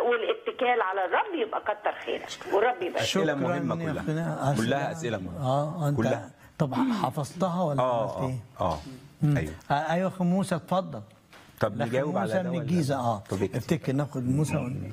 والاتكال على الرب يبقى كتر خيرك والرب يبارك أسئلة شكراً مهمة يا كلها. أخونا. أسئلة- كلها أسئلة مهمة. اه انت كلها. طب حفظتها ولا عملت اه ايه؟ اه ايوه آه ايوه اخو موسى اتفضل طب لكن نجاوب على موسى ده من ولا- الجيزه اه طب اكتب. افتكر ناخد موسى ون...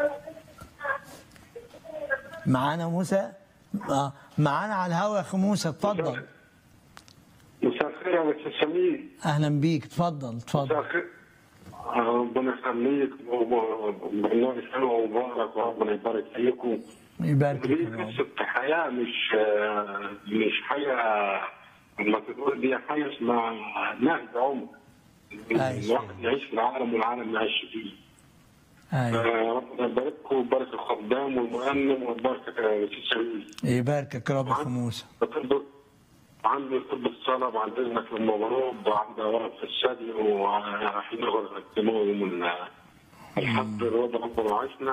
معانا موسى آه. معانا على الهوا يا اخو موسى اتفضل مساء الخير يا استاذ سمير اهلا بيك اتفضل مساء اتفضل الخير آه، ربنا يخليك وبرنامج حلو ومبارك وربنا يبارك فيكم يبارك دي فيك يا رب. قصة حياة مش آه، مش حاجة لما تقول دي حاجة اسمها نهج عمر أيوة. الواحد يعيش في العالم والعالم يعيش فيه ايوه آه، ربنا يبارككم ويبارك الخدام والمؤمن ويبارك يا استاذ سمير يباركك يا رب يا اخو موسى بطلب عندي طب الصلاة بعد إذنك للمغروب وعندي ورق في الثدي ورايحين يقدموه يوم ال- الحد الوضع ربنا وعشنا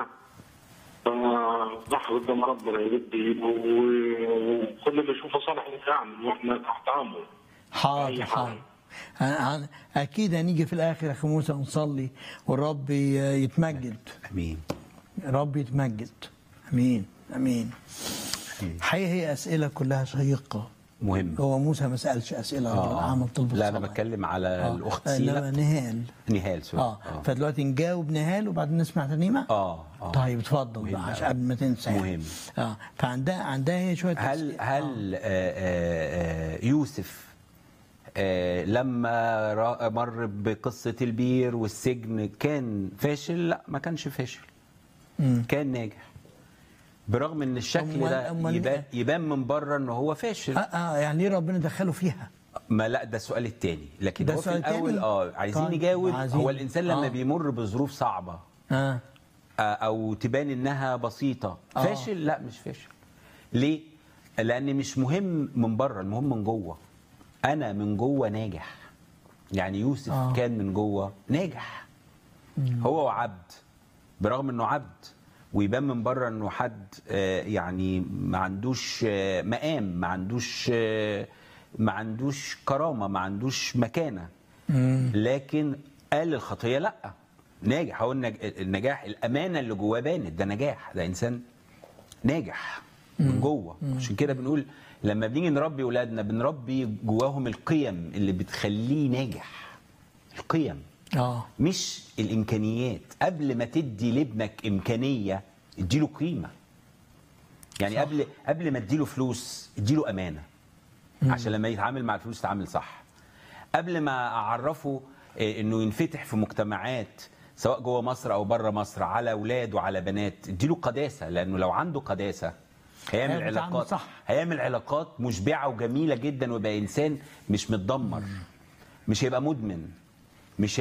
فلحظة قدام ربنا يمد ايده و- وكل اللي يشوفه صالح يعمل واحنا تحت امره حاضر أي حاضر حاجة. أنا- أنا- اكيد هنيجي في الاخر يا اخو موسى نصلي والرب ي- يتمجد امين رب يتمجد امين امين حقيقة هي اسئله كلها شيقه مهم هو موسى ما سالش اسئله آه. عمل طلب لا انا الصلاة. بتكلم على آه. الاخت انما سيلا نهال نهال سوري اه فدلوقتي نجاوب نهال وبعدين نسمع ترنيمه اه اه طيب اتفضل مهم بقى أوي. عشان قبل ما تنسى يعني. مهم. اه فعندها عندها هي شويه هل أسئلة. هل آه، آه، آه، يوسف آه، لما را- مر بقصة البير والسجن كان فاشل؟ لا ما كانش فاشل مم. كان ناجح برغم ان الشكل أمال- ده أمال- يبان, يبان من بره ان هو فاشل اه, آه يعني ليه ربنا دخله فيها ما لا ده السؤال التاني لكن ده هو في السؤال الاول التاني؟ اه عايزين طيب، نجاوب عايزين. هو الانسان لما آه. بيمر بظروف صعبه اه آه، او تبان انها بسيطه آه. فاشل لا مش فاشل ليه لان مش مهم من بره المهم من جوه انا من جوه ناجح يعني يوسف آه. آه. كان من جوه ناجح هو وعبد برغم انه عبد ويبان من بره انه حد آه، يعني ما عندوش آه، مقام ما عندوش آه، ما عندوش كرامه ما عندوش مكانه لكن قال الخطيه لا ناجح هو النج- النجاح الامانه اللي جواه بانت ده نجاح ده انسان ناجح من جوه عشان كده بنقول لما بنيجي نربي اولادنا بنربي جواهم القيم اللي بتخليه ناجح القيم اه مش الامكانيات قبل ما تدي لابنك امكانيه اديله قيمه يعني صح. قبل قبل ما اديله فلوس اديله امانه عشان لما يتعامل مع الفلوس يتعامل صح قبل ما اعرفه آه، انه ينفتح في مجتمعات سواء جوه مصر او بره مصر على اولاد وعلى بنات اديله قداسه لانه لو عنده قداسه هيعمل هيتعامل علاقات صح. هيعمل علاقات مشبعه وجميله جدا ويبقى انسان مش متدمر مش هيبقى مدمن مش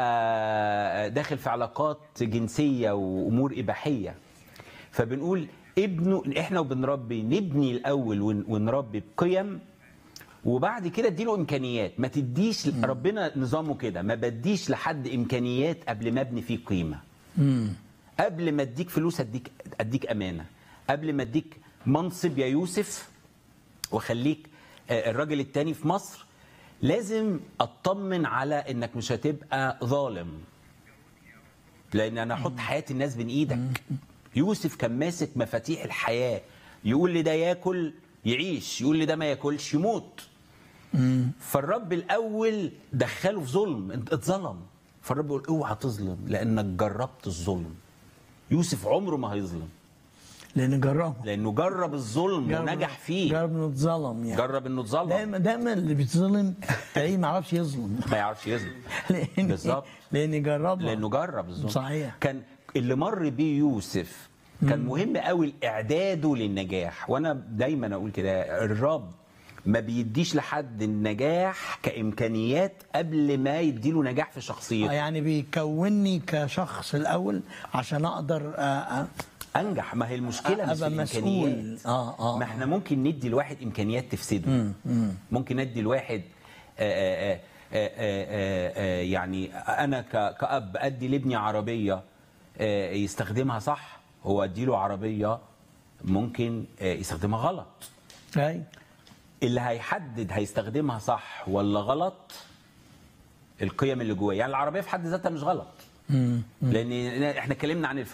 هيبقى داخل في علاقات جنسيه وامور اباحيه فبنقول ابنه احنا وبنربي نبني الاول ون- ونربي بقيم وبعد كده اديله امكانيات ما تديش ربنا نظامه كده ما بديش لحد امكانيات قبل ما ابني فيه قيمه قبل ما اديك فلوس اديك اديك امانه قبل ما اديك منصب يا يوسف واخليك آه، الراجل التاني في مصر لازم اطمن على انك مش هتبقى ظالم لان انا احط حياه الناس بين ايدك يوسف كان ماسك مفاتيح الحياه يقول لي ده ياكل يعيش يقول لي ده ما ياكلش يموت فالرب الاول دخله في ظلم انت اتظلم فالرب يقول اوعى تظلم لانك جربت الظلم يوسف عمره ما هيظلم لان جربه لانه جرب الظلم جرب- ونجح فيه جرب انه اتظلم يعني جرب انه اتظلم دايما دايما اللي بيتظلم تلاقيه ما يعرفش يظلم ما يعرفش يظلم لان بالظبط. لان جربها لانه جرب الظلم صحيح. كان اللي مر بيه يوسف كان مهم قوي اعداده للنجاح وانا دايما اقول كده الرب ما بيديش لحد النجاح كامكانيات قبل ما يديله نجاح في آه، شخصيته يعني بيكونني كشخص الاول عشان اقدر آه، آه، انجح ما هي المشكله مش في أبقى مسؤول. الامكانيات آه، آه، ما احنا ممكن ندي الواحد امكانيات تفسده ممكن ندي الواحد آه، آه، آه، آه، آه، يعني انا ك- كاب ادي لابني عربيه آه، يستخدمها صح هو ادي له عربيه ممكن آه، يستخدمها غلط أي. اللي هيحدد هيستخدمها صح ولا غلط القيم اللي جواه يعني العربيه في حد ذاتها مش غلط لان احنا اتكلمنا عن الفلوس